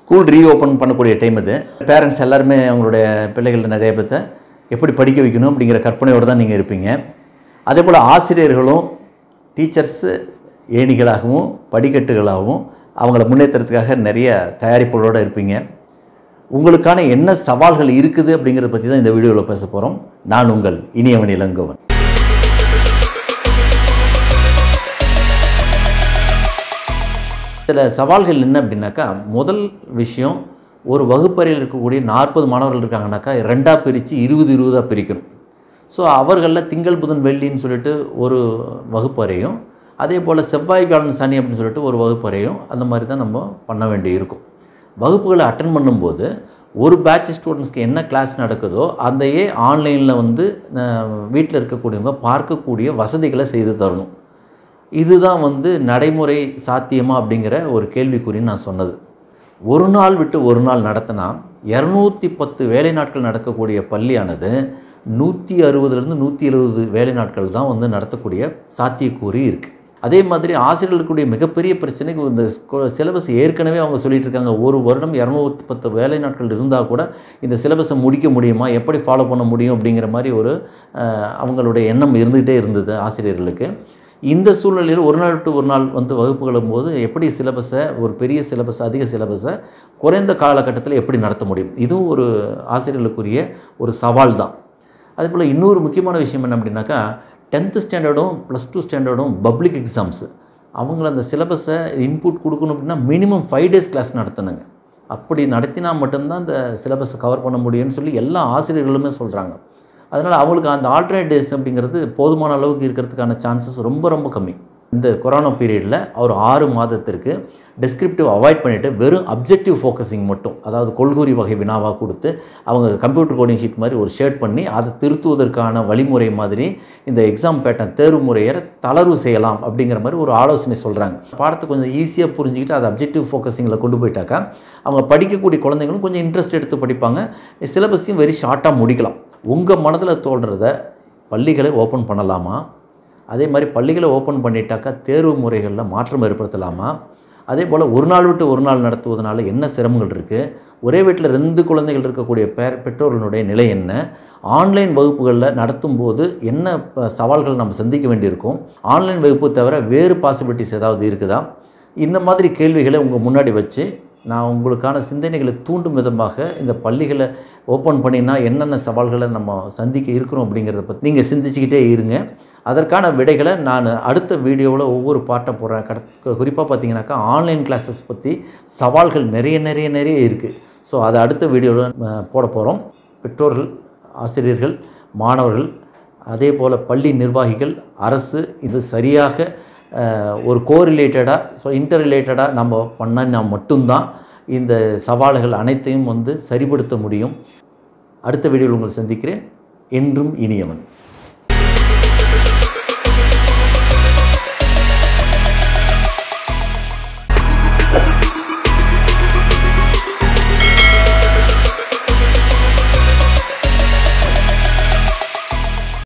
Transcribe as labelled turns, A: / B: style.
A: school reopen பண்ணக்கூடிய time இது parents எல்லாருமே அவங்களுடைய பிள்ளைகள் நிறைய பேர்த்த எப்படி படிக்க வைக்கணும் அப்படிங்கிற கற்பனையோடு தான் நீங்கள் இருப்பீங்க அதே போல் ஆசிரியர்களும் டீச்சர்ஸு ஏணிகளாகவும் படிக்கட்டுகளாகவும் அவங்கள முன்னேற்றத்துக்காக நிறைய தயாரிப்புகளோடு இருப்பீங்க உங்களுக்கான என்ன சவால்கள் இருக்குது அப்படிங்கிறத பற்றி தான் இந்த வீடியோவில் பேச போகிறோம் நான் உங்கள் இனியவன் இளங்கோவன் சில சவால்கள் என்ன அப்படின்னாக்கா முதல் விஷயம் ஒரு வகுப்பறையில் இருக்கக்கூடிய நாற்பது மாணவர்கள் இருக்காங்கனாக்கா ரெண்டாக பிரித்து இருபது இருபதாக பிரிக்கணும் ஸோ அவர்களில் திங்கள் புதன் வெள்ளின்னு சொல்லிட்டு ஒரு வகுப்பறையும் அதே போல் செவ்வாய் வியாழன் சனி அப்படின்னு சொல்லிட்டு ஒரு வகுப்பறையும் அந்த மாதிரி தான் நம்ம பண்ண வேண்டி இருக்கும் வகுப்புகளை அட்டன் பண்ணும்போது ஒரு பேட்ச் ஸ்டூடெண்ட்ஸ்க்கு என்ன கிளாஸ் நடக்குதோ அதையே ஆன்லைனில் வந்து வீட்டில் இருக்கக்கூடியவங்க பார்க்கக்கூடிய வசதிகளை செய்து தரணும் இதுதான் வந்து நடைமுறை சாத்தியமா அப்படிங்கிற ஒரு கேள்விக்குறின்னு நான் சொன்னது ஒரு நாள் விட்டு ஒரு நாள் நடத்தினா இரநூத்தி பத்து வேலை நாட்கள் நடக்கக்கூடிய பள்ளியானது நூற்றி அறுபதுலேருந்து நூற்றி எழுபது வேலை நாட்கள் தான் வந்து நடத்தக்கூடிய சாத்தியக்கூறு இருக்குது அதே மாதிரி ஆசிரியர்களுக்குடைய மிகப்பெரிய பிரச்சனை இந்த சிலபஸ் ஏற்கனவே அவங்க சொல்லிட்டு இருக்காங்க ஒரு வருடம் இரநூத்தி பத்து வேலை நாட்கள் இருந்தால் கூட இந்த சிலபஸை முடிக்க முடியுமா எப்படி ஃபாலோ பண்ண முடியும் அப்படிங்கிற மாதிரி ஒரு அஹ், அவங்களுடைய எண்ணம் இருந்துகிட்டே இருந்தது ஆசிரியர்களுக்கு இந்த சூழ்நிலையில் ஒரு நாள் டு ஒரு நாள் வந்து வகுப்புகளும் போது எப்படி சிலபஸை ஒரு பெரிய சிலபஸ் அதிக சிலபஸை குறைந்த காலகட்டத்தில் எப்படி நடத்த முடியும் இதுவும் ஒரு ஆசிரியர்களுக்குரிய ஒரு சவால் தான் அதே போல் இன்னொரு முக்கியமான விஷயம் என்ன அப்படின்னாக்கா டென்த்து ஸ்டாண்டர்டும் ப்ளஸ் டூ ஸ்டாண்டர்டும் பப்ளிக் எக்ஸாம்ஸு அவங்கள அந்த சிலபஸை இன்புட் கொடுக்கணும் அப்படின்னா மினிமம் ஃபைவ் டேஸ் கிளாஸ் நடத்தணுங்க அப்படி நடத்தினா மட்டும்தான் இந்த சிலபஸை கவர் பண்ண முடியும்னு சொல்லி எல்லா ஆசிரியர்களுமே சொல்கிறாங்க அதனால் அவங்களுக்கு அந்த ஆல்டர்னேட் டேஸ் அப்படிங்கிறது போதுமான அளவுக்கு இருக்கிறதுக்கான சான்சஸ் ரொம்ப ரொம்ப கம்மி இந்த கொரோனா பீரியடில் ஒரு ஆறு மாதத்திற்கு டெஸ்கிரிப்டிவ் அவாய்ட் பண்ணிவிட்டு வெறும் அப்ஜெக்டிவ் ஃபோக்கஸிங் மட்டும் அதாவது கொள்கூறி வகை வினாவாக கொடுத்து அவங்க கம்ப்யூட்டர் கோடிங் ஷீட் மாதிரி ஒரு ஷேட் பண்ணி அதை திருத்துவதற்கான வழிமுறை மாதிரி இந்த எக்ஸாம் பேட்டர்ன் தேர்வு முறையை தளர்வு செய்யலாம் அப்படிங்கிற மாதிரி ஒரு ஆலோசனை சொல்கிறாங்க பாடத்தை கொஞ்சம் ஈஸியாக புரிஞ்சுக்கிட்டு அதை அப்ஜெக்டிவ் ஃபோக்கஸிங்கில் கொண்டு போயிட்டாக்கா அவங்க படிக்கக்கூடிய குழந்தைங்களும் கொஞ்சம் இன்ட்ரெஸ்ட் எடுத்து படிப்பாங்க சிலபஸையும் வெரி ஷார்ட்டாக முடிக்கலாம் உங்கள் மனதில் தோன்றத பள்ளிகளை ஓப்பன் பண்ணலாமா அதே மாதிரி பள்ளிகளை ஓப்பன் பண்ணிட்டாக்கா தேர்வு முறைகளில் மாற்றம் ஏற்படுத்தலாமா அதே போல் ஒரு நாள் விட்டு ஒரு நாள் நடத்துவதனால என்ன சிரமங்கள் இருக்குது ஒரே வீட்டில் ரெண்டு குழந்தைகள் இருக்கக்கூடிய பேர் பெற்றோர்களுடைய நிலை என்ன ஆன்லைன் வகுப்புகளில் நடத்தும் போது என்ன ப- சவால்கள் நம்ம சந்திக்க வேண்டியிருக்கும் ஆன்லைன் வகுப்பு தவிர வேறு பாசிபிலிட்டிஸ் ஏதாவது இருக்குதா இந்த மாதிரி கேள்விகளை உங்கள் முன்னாடி வச்சு நான் உங்களுக்கான சிந்தனைகளை தூண்டும் விதமாக இந்த பள்ளிகளை ஓப்பன் பண்ணினா என்னென்ன சவால்களை நம்ம சந்திக்க இருக்கிறோம் அப்படிங்கிறத பற்றி நீங்கள் சிந்திச்சுக்கிட்டே இருங்க அதற்கான விடைகளை நான் அடுத்த வீடியோவில் ஒவ்வொரு பாட்டை போடுறேன் கட குறிப்பாக பார்த்தீங்கன்னாக்கா ஆன்லைன் கிளாஸஸ் பற்றி சவால்கள் நிறைய நிறைய நிறைய இருக்குது ஸோ அதை அடுத்த வீடியோவில் போட போகிறோம் பெற்றோர்கள் ஆசிரியர்கள் மாணவர்கள் அதே போல் பள்ளி நிர்வாகிகள் அரசு இது சரியாக அஹ், ஒரு கோரிலேட்டடாக ஸோ இன்டர் ரிலேட்டடாக நம்ம பண்ணா மட்டும்தான் இந்த சவால்கள் அனைத்தையும் வந்து சரிப்படுத்த முடியும் அடுத்த வீடியோவில் உங்களை சந்திக்கிறேன் என்றும் இனியவன்